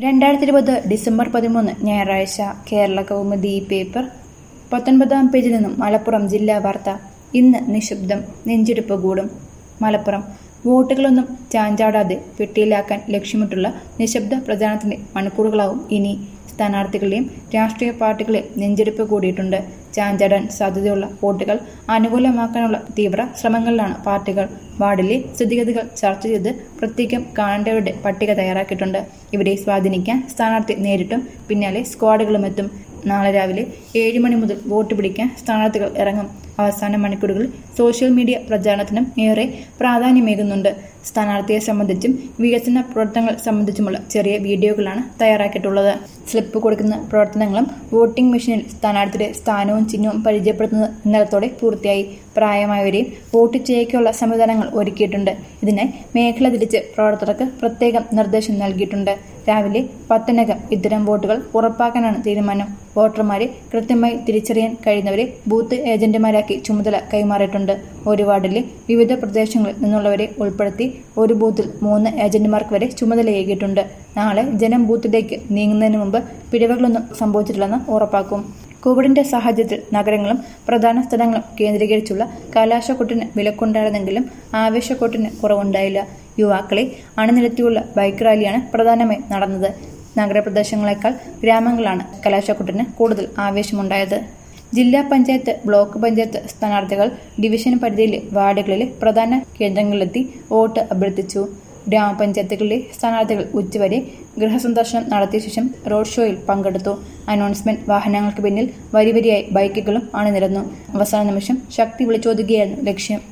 രണ്ടായിരത്തി ഇരുപത് ഡിസംബർ പതിമൂന്ന് ഞായറാഴ്ച കേരള കൗമുദി പേപ്പർ പത്തൊൻപതാം പേജിൽ നിന്നും മലപ്പുറം ജില്ലാ വാർത്ത ഇന്ന് നിശബ്ദം നെഞ്ചെടുപ്പ് കൂടും മലപ്പുറം വോട്ടുകളൊന്നും ചാഞ്ചാടാതെ പെട്ടിയിലാക്കാൻ ലക്ഷ്യമിട്ടുള്ള നിശബ്ദ പ്രചാരണത്തിന്റെ മണിക്കൂറുകളാവും ഇനി സ്ഥാനാർത്ഥികളെയും രാഷ്ട്രീയ പാർട്ടികളെയും നെഞ്ചെടുപ്പ് കൂടിയിട്ടുണ്ട് ചാഞ്ചാടാൻ സാധ്യതയുള്ള വോട്ടുകൾ അനുകൂലമാക്കാനുള്ള തീവ്ര ശ്രമങ്ങളിലാണ് പാർട്ടികൾ വാർഡിലെ സ്ഥിതിഗതികൾ ചർച്ച ചെയ്ത് പ്രത്യേകം കാണേണ്ടവരുടെ പട്ടിക തയ്യാറാക്കിയിട്ടുണ്ട് ഇവരെ സ്വാധീനിക്കാൻ സ്ഥാനാർത്ഥി നേരിട്ടും പിന്നാലെ സ്ക്വാഡുകളും എത്തും നാളെ രാവിലെ ഏഴ് മണി മുതൽ വോട്ട് പിടിക്കാൻ സ്ഥാനാർത്ഥികൾ ഇറങ്ങും അവസാന മണിക്കൂറുകളിൽ സോഷ്യൽ മീഡിയ പ്രചാരണത്തിനും ഏറെ പ്രാധാന്യമേകുന്നുണ്ട് സ്ഥാനാർത്ഥിയെ സംബന്ധിച്ചും വികസന പ്രവർത്തനങ്ങൾ സംബന്ധിച്ചുമുള്ള ചെറിയ വീഡിയോകളാണ് തയ്യാറാക്കിയിട്ടുള്ളത് സ്ലിപ്പ് കൊടുക്കുന്ന പ്രവർത്തനങ്ങളും വോട്ടിംഗ് മെഷീനിൽ സ്ഥാനാർത്ഥിയുടെ സ്ഥാനവും ചിഹ്നവും പരിചയപ്പെടുത്തുന്നത് ഇന്നലത്തോടെ പൂർത്തിയായി പ്രായമായവരെയും വോട്ട് ചെയ്യിക്കാനുള്ള സംവിധാനങ്ങൾ ഒരുക്കിയിട്ടുണ്ട് ഇതിനായി മേഖല തിരിച്ച് പ്രവർത്തകർക്ക് പ്രത്യേകം നിർദ്ദേശം നൽകിയിട്ടുണ്ട് രാവിലെ പത്തിനകം ഇത്തരം വോട്ടുകൾ ഉറപ്പാക്കാനാണ് തീരുമാനം വോട്ടർമാരെ കൃത്യമായി തിരിച്ചറിയാൻ കഴിയുന്നവരെ ബൂത്ത് ഏജന്റുമാരാക്കി ചുമതല കൈമാറിയിട്ടുണ്ട് ഒരു വാർഡിലെ വിവിധ പ്രദേശങ്ങളിൽ നിന്നുള്ളവരെ ഉൾപ്പെടുത്തി ഒരു ബൂത്തിൽ മൂന്ന് ഏജന്റുമാർക്ക് വരെ ചുമതലയേകിയിട്ടുണ്ട് നാളെ ജനം ബൂത്തിലേക്ക് നീങ്ങുന്നതിന് മുമ്പ് പിഴവുകളൊന്നും സംഭവിച്ചിട്ടില്ലെന്ന് ഉറപ്പാക്കും കോവിഡിന്റെ സാഹചര്യത്തിൽ നഗരങ്ങളും പ്രധാന സ്ഥലങ്ങളും കേന്ദ്രീകരിച്ചുള്ള കലാശക്കൊട്ടിന് വിലക്കുണ്ടായിരുന്നെങ്കിലും ആവേശക്കൊട്ടിന് കുറവുണ്ടായില്ല യുവാക്കളെ അണിനിരത്തിയുള്ള ബൈക്ക് റാലിയാണ് പ്രധാനമായും നടന്നത് നഗരപ്രദേശങ്ങളെക്കാൾ ഗ്രാമങ്ങളാണ് കലാശക്കൊട്ടിന് കൂടുതൽ ആവേശമുണ്ടായത് ജില്ലാ പഞ്ചായത്ത് ബ്ലോക്ക് പഞ്ചായത്ത് സ്ഥാനാർത്ഥികൾ ഡിവിഷൻ പരിധിയിലെ വാർഡുകളിലെ പ്രധാന കേന്ദ്രങ്ങളിലെത്തി വോട്ട് അഭ്യർത്ഥിച്ചു ഗ്രാമപഞ്ചായത്തുകളിലെ സ്ഥാനാർത്ഥികൾ ഉച്ചവരെ ഗൃഹസന്ദർശനം നടത്തിയ ശേഷം റോഡ് ഷോയിൽ പങ്കെടുത്തു അനൗൺസ്മെന്റ് വാഹനങ്ങൾക്ക് പിന്നിൽ വരിവരിയായി ബൈക്കുകളും അണിനിരന്നു അവസാന നിമിഷം ശക്തി വിളിച്ചോതുകയായിരുന്നു ലക്ഷ്യം